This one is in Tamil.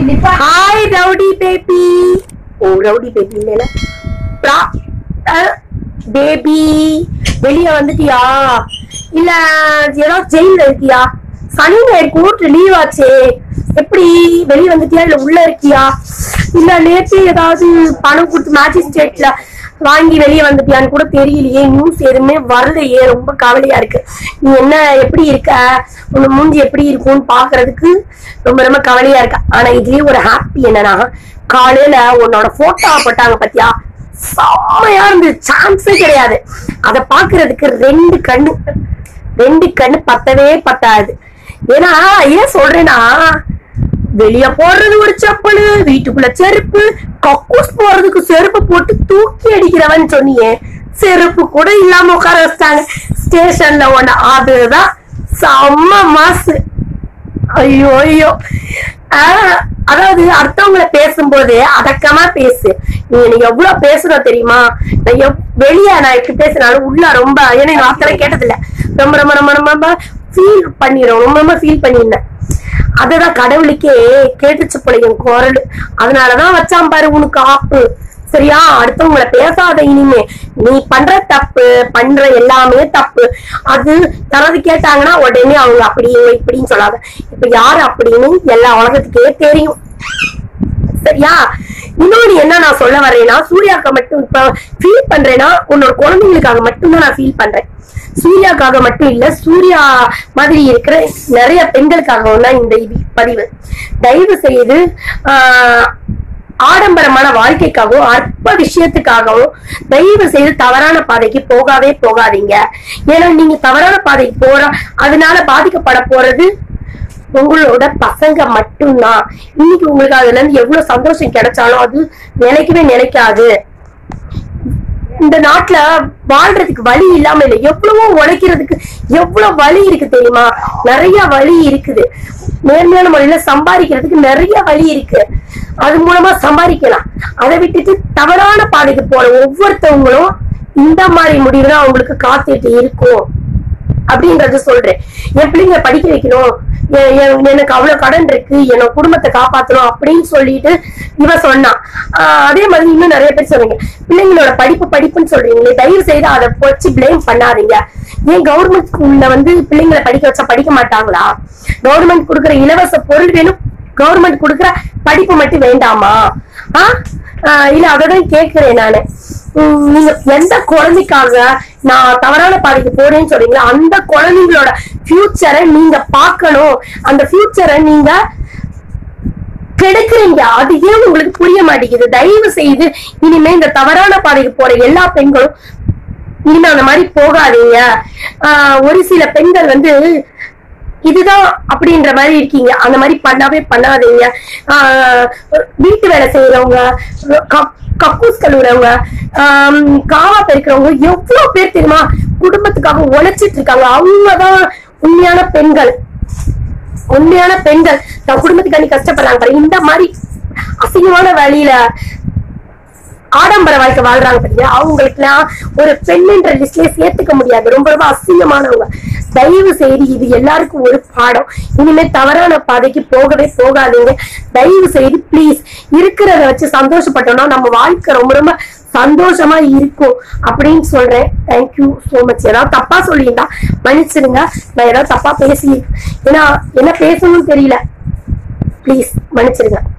Hi rowdy baby oh rowdy baby இல்ல பேபி வெளிய வந்துட்டியா இல்ல ஏதோ ஜெயில இருக்கியா சனி ஞாயிறு கூட்டு லீவ் ஆச்சே எப்படி வெளிய வந்துட்டியா இல்ல உள்ள இருக்கியா இல்ல நேற்று ஏதாவது பணம் கொடுத்து மேஜிஸ்ட்ரேட்ல வாங்கி வெளியே வந்துட்டியான்னு கூட தெரியலையே நியூஸ் எதுவுமே வரலையே ரொம்ப கவலையா இருக்கு நீ என்ன எப்படி இருக்க உன் மூஞ்சி எப்படி இருக்கும்னு பாக்குறதுக்கு ரொம்ப ரொம்ப கவலையா இருக்கு ஆனா இதுலயே ஒரு ஹாப்பி என்னன்னா காலையில உன்னோட போட்டோ போட்டாங்க பாத்தியா செம்மையா இருந்தது சான்ஸே கிடையாது அத பாக்குறதுக்கு ரெண்டு கண்ணு ரெண்டு கண்ணு பத்தவே பத்தாது ஏன்னா ஏன் சொல்றேன்னா வெளிய போடுறது ஒரு செப்பல் வீட்டுக்குள்ள செருப்பு கக்கூஸ் போறதுக்கு செருப்பு போட்டு தூக்கி அடிக்கிறவன் சொன்னியே செருப்பு கூட இல்லாம உட்கார வச்சிட்டாங்க ஸ்டேஷன்ல ஒண்ணு அதுதான் செம்ம மாசு ஐயோ ஐயோ ஆஹ், அதாவது அடுத்தவங்கள பேசும்போது அடக்கமா பேசு நீ எனக்கு எவ்வளவு பேசுறோம் தெரியுமா நான் எவ்- வெளிய நான் எப்படி பேசினாலும் உள்ள ரொம்ப ஏன்னா எங்க வார்த்தை கேட்டதில்ல ரொம்ப ரொம்ப ரொம்ப ரொம்ப ரொம்ப ஃபீல் பண்ணிடும் ரொம்ப ரொம்ப ஃபீல் பண்ணியிருந்தேன் அதுதான் கடவுளுக்கே கேட்டுச்சு போல என் குரல் அதனாலதான் வச்சான் பாரு உனக்கு ஆப்பு சரியா அடுத்தவங்கள பேசாத இனிமே நீ பண்ற தப்பு பண்ற எல்லாமே தப்பு அது யாராவது கேட்டாங்கன்னா உடனே அவங்க அப்படி இப்படின்னு சொல்லாத இப்ப யாரு அப்படின்னு எல்லா உலகத்துக்கே தெரியும் சரியா இன்னொன்னு என்ன நான் சொல்ல வர்றேன்னா சூர்யாக்கா மட்டும் இப்ப ஃபீல் பண்றேன்னா உன்னோட குழந்தைங்களுக்காக மட்டும்தான் நான் ஃபீல் பண்றேன் சூர்யாக்காக மட்டும் இல்ல சூர்யா மாதிரி இருக்கிற நிறைய பெண்களுக்காகவும் தான் இந்த இது பதிவு தயவு செய்து ஆஹ், ஆடம்பரமான வாழ்க்கைக்காகவும் அற்ப விஷயத்துக்காகவும் தயவு செய்து தவறான பாதைக்கு போகாவே போகாதீங்க ஏன்னா நீங்க தவறான பாதைக்கு போற அதனால பாதிக்கப்பட போறது உங்களோட பசங்க மட்டும்தான் இன்னைக்கு உங்களுக்கு அதுல இருந்து எவ்வளவு சந்தோஷம் கிடைச்சாலும் அது நிலைக்கவே நிலைக்காது இந்த நாட்டுல வாழ்றதுக்கு வழி இல்லாம இல்லை எவ்வளவோ உழைக்கிறதுக்கு எவ்வளவு வழி இருக்கு தெரியுமா நிறைய வழி இருக்குது நேர்மையான முறையில சம்பாதிக்கிறதுக்கு நிறைய வழி இருக்கு அது மூலமா சம்பாதிக்கலாம் அதை விட்டுட்டு தவறான பாதைக்கு போற ஒவ்வொருத்தவங்களும் இந்த மாதிரி முடிவு தான் அவங்களுக்கு காத்துட்டு இருக்கும் அப்படின்றத சொல்றேன் என் பிள்ளைங்க படிக்க வைக்கணும் எ- எ- எனக்கு அவ்வளவு கடன் இருக்கு என்னோட குடும்பத்தை காப்பாத்தணும் அப்படின்னு சொல்லிட்டு இவ சொன்னான் ஆஹ் அதே மாதிரி இன்னும் நிறைய பேர் சொல்றீங்க பிள்ளைங்களோட படிப்பு படிப்புன்னு சொல்றீங்களே தயவு செய்து அதை வச்சு பிளேம் பண்ணாதீங்க ஏன் கவர்மெண்ட் ஸ்கூல்ல வந்து பிள்ளைங்களை படிக்க வச்சா படிக்க மாட்டாங்களா கவர்மெண்ட் கொடுக்குற இலவச பொருள் வேணும் கவர்மெண்ட் கொடுக்குற படிப்பு மட்டும் வேண்டாமா ஆ ஆஹ் இல்ல அததான் கேக்குறேன் நானு உம் நீங்க எந்த குழந்தைக்காக நான் தவறான பாதைக்கு போறேன்னு சொல்றீங்களா அந்த குழந்தைங்களோட ஃபியூச்சரை நீங்க பார்க்கணும் அந்த ஃபியூச்சரை நீங்க கெடுக்குறீங்க அது ஏன் உங்களுக்கு புரிய மாட்டேங்குது தயவு செய்து இனிமே இந்த தவறான பாதைக்கு போற எல்லா பெண்களும் இனிமே அந்த மாதிரி போகாதீங்க ஆஹ் ஒரு சில பெண்கள் வந்து இதுதான் அப்படின்ற மாதிரி இருக்கீங்க அந்த மாதிரி பண்ணவே பண்ணாதீங்க ஆஹ் வீட்டு வேலை செய்யறவங்க க- கக்கூஸ் கழுவுறவங்க ஆஹ் காவா பெருக்கிறவங்க எவ்வளவு பேர் தெரியுமா குடும்பத்துக்காக உழைச்சிட்டு இருக்காங்க அவங்கதான் உண்மையான பெண்கள் உண்மையான பெண்கள் தன் குடும்பத்துக்காண்டி கஷ்டப்படுறாங்க பாரு. இந்த மாதிரி அசிங்கமான வழியில ஆடம்பர வாழ்க்கை வாழ்றாங்க பாத்தீங்களா அவங்களுக்குலாம் ஒரு பெண்ணுன்ற லிஸ்ட்லயே சேர்த்துக்க முடியாது ரொம்ப ரொம்ப அசிங்கமானவங்க தயவு செய்து இது எல்லாருக்கும் ஒரு பாடம் இனிமே தவறான பாதைக்கு போகவே போகாதீங்க தயவு செய்து ப்ளீஸ் இருக்கிறத வச்சு சந்தோஷப்பட்டோம்னா நம்ம வாழ்க்கை ரொம்ப ரொம்ப சந்தோஷமா இருக்கும் அப்படின்னு சொல்றேன் தேங்க்யூ so மச் ஏதாவது தப்பா சொல்லியிருந்தா மன்னிச்சிடுங்க நான் ஏதாவது தப்பா பேசி ஏன்னா என்ன பேசணும்னு தெரியல ப்ளீஸ் மன்னிச்சிடுங்க